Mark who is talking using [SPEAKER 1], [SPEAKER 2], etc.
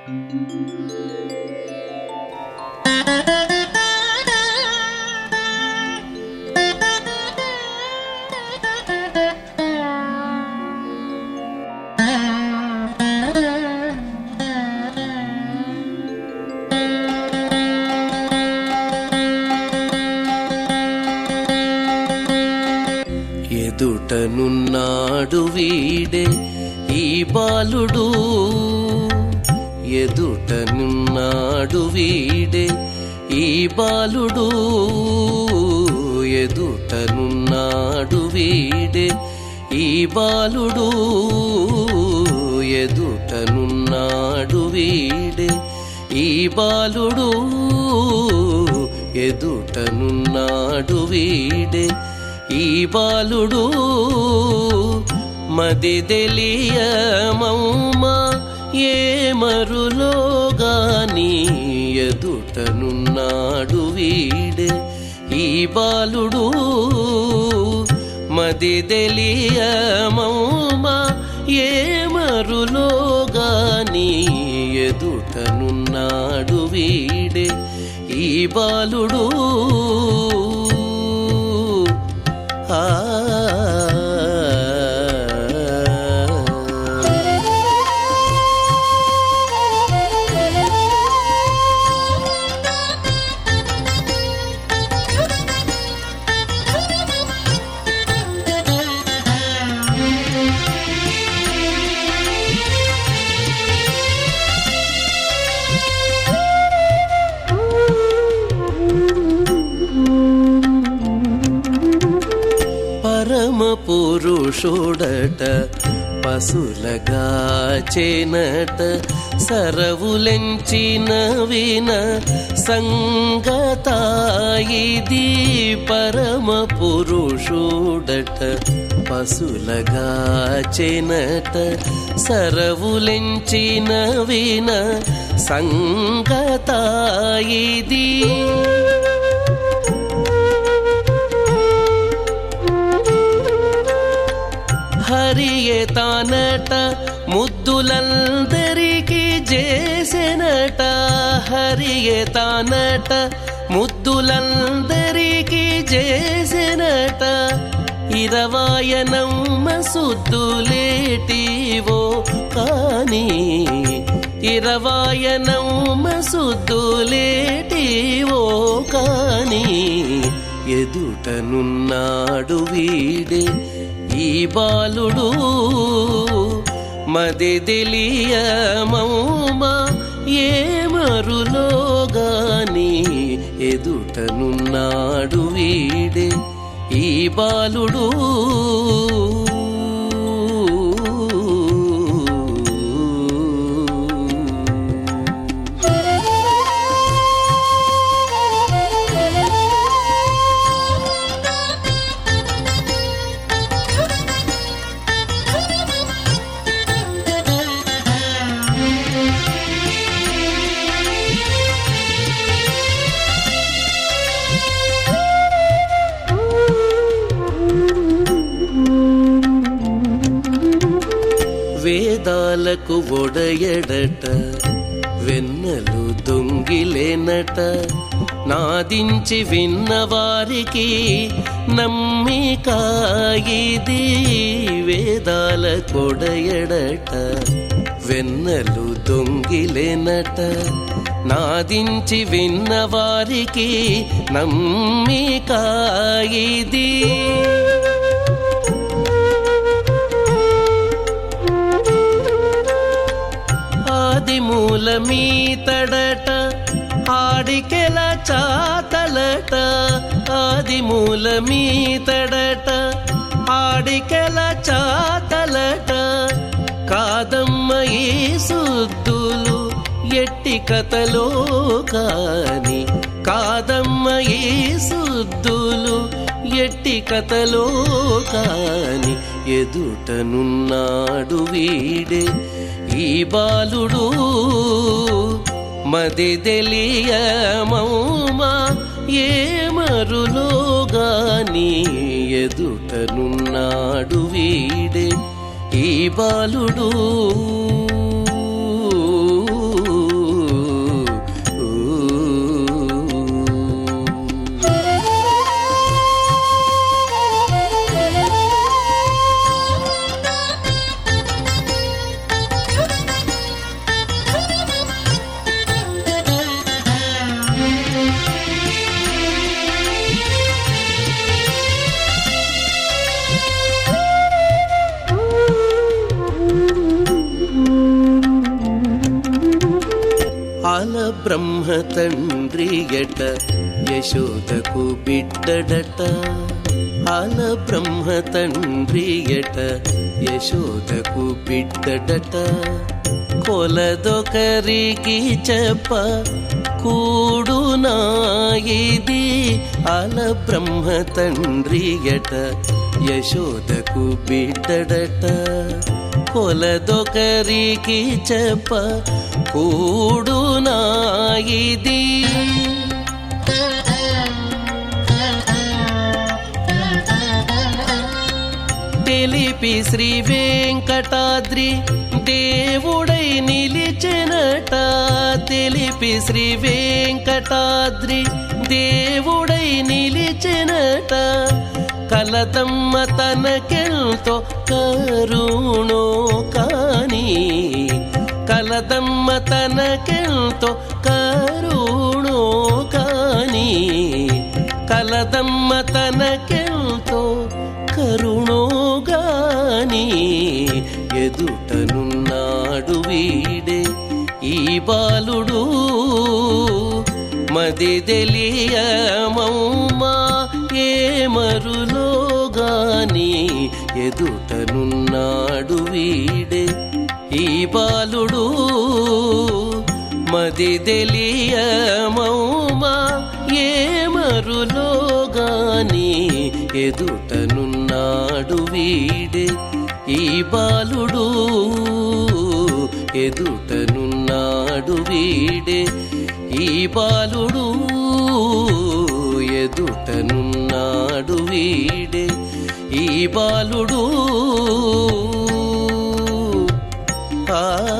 [SPEAKER 1] ఎదుటనున్నాడు వీడే ఈ బాలుడు ఎదుటనున్నాడు వీడే ఈ బాలుడు ఎదుటనున్నాడు వీడే ఈ బాలుడు ఎదుటనున్నాడు వీడే ఈ బాలుడు ఎదుటనున్నాడు వీడే ఈ బాలుడు మది తెలియమౌమా ఏ మరులో గాని ఎదుటనున్నాడు వీడే ఈ బాలుడు మది తెలియమౌమా ఏ మరులో గాని ఎదుటనున్నాడు వీడే ఈ బాలుడు ఆ పరమ పురుషుడట పశులగా చేనట సరవులెంచిన విన సంగతాయిది పరమ పురుషుడట పశులగా చేనట సరవులెంచిన విన సంగతాయిది హరియే తానట ముద్దులందరికీ చేసెనట హరియే తానట ముద్దులందరికీ చేసెనట ఇరవాయనమ్మ సుద్దులేటివో కానీ ఇరవాయనమ్మ సుద్దులేటివో కానీ ఎదుటనున్నాడు వీడే ఈ బాలుడు మది తెలియమౌమా ఏ మరులో గాని ఎదుటనున్నాడు వీడే ఈ బాలుడు వేదాలకు ఒడయడట వెన్నెలు దొంగిలేనట నాదించి విన్న వారికి నమ్మికాయిది వేదాల కొడయడట వెన్నెలు దొంగిలేనట నాదించి విన్న వారికి నమ్మికాయిది ఆది మూలమీతడట ఆడికెల చాతలట ఆది మూలమీతడట ఆడికెల చాతలట కాదమ్మ ఈ సుద్దులు ఎట్టి కథలో కాని కాదమ్మ ఈ సుద్దులు ఎట్టి కథలో కాని ఎదుటనున్నాడు వీడే ఈ బాలుడు మది తెలియమౌమా ఏ మరులో గాని ఎదుటనున్నాడు వీడే ఈ బాలుడు అల బ్రహ్మ తండ్రి ఎట యశోదకు బిడ్డడట అల బ్రహ్మ తండ్రి ఎట యశోదకు బిడ్డడట కొలదొకరికి చెప్ప కూడునా ఇది అల బ్రహ్మ తండ్రి ఎట యశోదకు బిడ్డడట కొలదొకరికి చెప్ప కూడునా ఇది తెలిపి శ్రీ వెంకటాద్రి దేవుడై నిలిచెనట తెలిపి శ్రీ వెంకటాద్రి దేవుడై నిలిచెనట కలతమ్మ తనకెంతో కరుణో కాని కలదమ్మ తనకెంతో కరుణో కాని కలదమ్మ తనకెంతో కరుణోగాని ఎదుటనున్నాడు వీడే ఈ బాలుడు మది తెలియమౌమా ఏ మరులోగాని ఎదుటనున్నాడు వీడే ఈ బాలుడు మది తెలియమౌమా ఏ మరులోగాని ఎదుటనున్నాడు వీడే ఈ బాలుడు ఎదుటనున్నాడు వీడే ఈ బాలుడు ఎదుటనున్నాడు వీడే ఈ బాలుడు ఆ